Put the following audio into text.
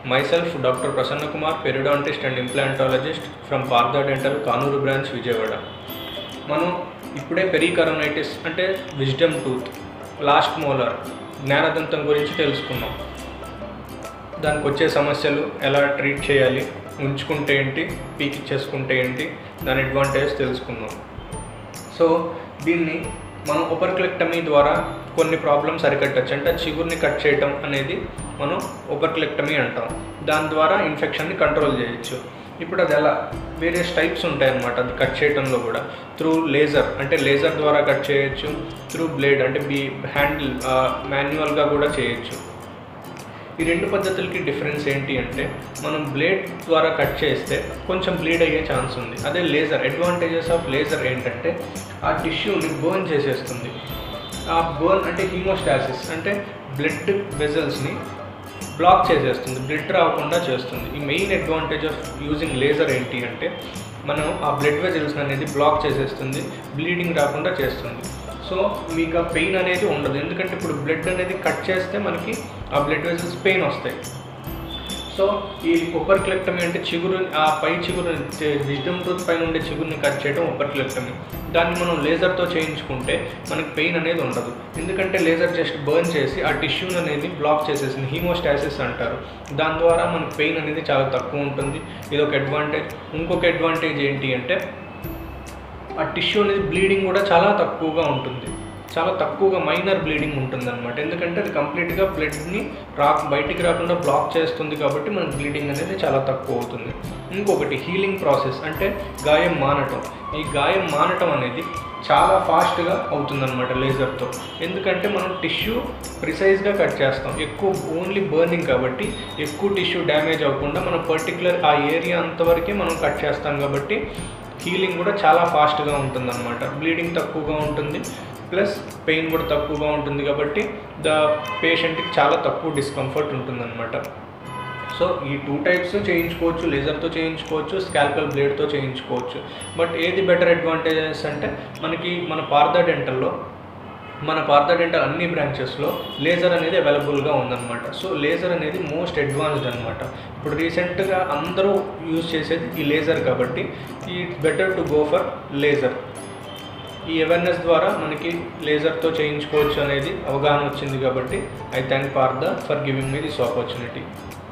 myself Dr. Prasanna Kumar, periodontist and implantologist from Partha Dental, Kanuru branch, Vijayawada మనం ఇప్పుడే pericoronitis అంటే wisdom tooth last molar జ్ఞానదంతం గురించి తెలుసుకున్నాం దానికి వచ్చే సమస్యలు ఎలా ట్రీట్ చేయాలి ఉంచుకుంటే ఏంటి పీకిచ్చేసుకుంటే ఏంటి దాని అడ్వాంటేజ్ తెలుసుకుందాం సో దీన్ని మనం ఉపర్క్లెక్టమీ ద్వారా కొన్ని ప్రాబ్లమ్స్ అరికట్టచ్చు అంటే చిగురిని కట్ చేయటం అనేది మనం ఉపర్క్లెక్టమీ అంటాం దాని ద్వారా ఇన్ఫెక్షన్ని కంట్రోల్ చేయొచ్చు ఇప్పుడు అది ఎలా వేరియస్ టైప్స్ ఉంటాయన్నమాట అది కట్ చేయడంలో కూడా త్రూ లేజర్ అంటే లేజర్ ద్వారా కట్ చేయొచ్చు త్రూ బ్లేడ్ అంటే బీ హ్యాండిల్ మాన్యువల్గా కూడా చేయొచ్చు ఈ రెండు పద్ధతులకి డిఫరెన్స్ ఏంటి అంటే మనం బ్లేడ్ ద్వారా కట్ చేస్తే కొంచెం బ్లీడ్ అయ్యే ఛాన్స్ ఉంది అదే లేజర్ అడ్వాంటేజెస్ ఆఫ్ లేజర్ ఏంటంటే ఆ టిష్యూని బర్న్ చేసేస్తుంది ఆ బర్న్ అంటే హీమోస్టాసిస్ అంటే బ్లడ్ వెజల్స్ని బ్లాక్ చేసేస్తుంది బ్లడ్ రాకుండా చేస్తుంది ఈ main advantage of using laser ఏంటి అంటే మనం ఆ బ్లడ్ వెజల్స్ అనేది బ్లాక్ చేసేస్తుంది బ్లీడింగ్ రాకుండా చేస్తుంది సో మీకు ఆ పెయిన్ అనేది ఉండదు ఎందుకంటే ఇప్పుడు బ్లడ్ అనేది కట్ చేస్తే మనకి ఆ బ్లడ్ వెజల్స్ పెయిన్ వస్తాయి సో ఈ ఉపర్క్లెక్టమీ అంటే చిగురు ఆ పై చిగురు విజమ్ టూత్ పైన ఉండే చిగురుని కట్ చేయడం ఉపర్క్లెక్టమీ దాన్ని మనం లేజర్తో చేయించుకుంటే మనకి పెయిన్ అనేది ఉండదు ఎందుకంటే లేజర్ జస్ట్ బర్న్ చేసి ఆ టిష్యూని అనేది బ్లాక్ చేసేసింది హీమోస్టాసిస్ అంటారు దాని ద్వారా మనకి పెయిన్ అనేది చాలా తక్కువ ఉంటుంది ఇది ఒక అడ్వాంటేజ్ ఇంకొక అడ్వాంటేజ్ ఏంటి అంటే ఆ టిష్యూ అనేది బ్లీడింగ్ కూడా చాలా తక్కువగా ఉంటుంది చాలా తక్కువగా మైనర్ బ్లీడింగ్ ఉంటుంది అనమాట ఎందుకంటే అది కంప్లీట్గా బ్లడ్ని రా బయటికి రాకుండా బ్లాక్ చేస్తుంది కాబట్టి మనకి బ్లీడింగ్ అనేది చాలా తక్కువ అవుతుంది ఇంకొకటి హీలింగ్ ప్రాసెస్ అంటే గాయం మానటం ఈ గాయం మానటం అనేది చాలా ఫాస్ట్గా అవుతుందన్నమాట లేజర్తో ఎందుకంటే మనం టిష్యూ ప్రిసైజ్గా కట్ చేస్తాం ఎక్కువ ఓన్లీ బర్నింగ్ కాబట్టి ఎక్కువ టిష్యూ డ్యామేజ్ అవ్వకుండా మనం పర్టికులర్ ఆ ఏరియా అంతవరకే మనం కట్ చేస్తాం కాబట్టి హీలింగ్ కూడా చాలా ఫాస్ట్గా ఉంటుందన్నమాట బ్లీడింగ్ తక్కువగా ఉంటుంది ప్లస్ పెయిన్ కూడా తక్కువగా ఉంటుంది కాబట్టి ద పేషెంట్కి చాలా తక్కువ డిస్కంఫర్ట్ ఉంటుందన్నమాట సో ఈ టూ టైప్స్ చేయించుకోవచ్చు లేజర్తో చేయించుకోవచ్చు స్కాల్పల్ బ్లేడ్తో చేయించుకోవచ్చు బట్ ఏది బెటర్ అడ్వాంటేజెస్ అంటే మనకి మన పార్థ డెంటల్లో మన పార్థ డెంటల్ అన్ని బ్రాంచెస్లో లేజర్ అనేది అవైలబుల్గా ఉందన్నమాట సో లేజర్ అనేది మోస్ట్ అడ్వాన్స్డ్ అనమాట ఇప్పుడు రీసెంట్గా అందరూ యూజ్ చేసేది ఈ లేజర్ కాబట్టి ఈ better to go for laser ఈ అవేర్నెస్ ద్వారా మనకి లేజర్తో చేయించుకోవచ్చు అనేది అవగాహన వచ్చింది కాబట్టి I thank Partha for giving me this opportunity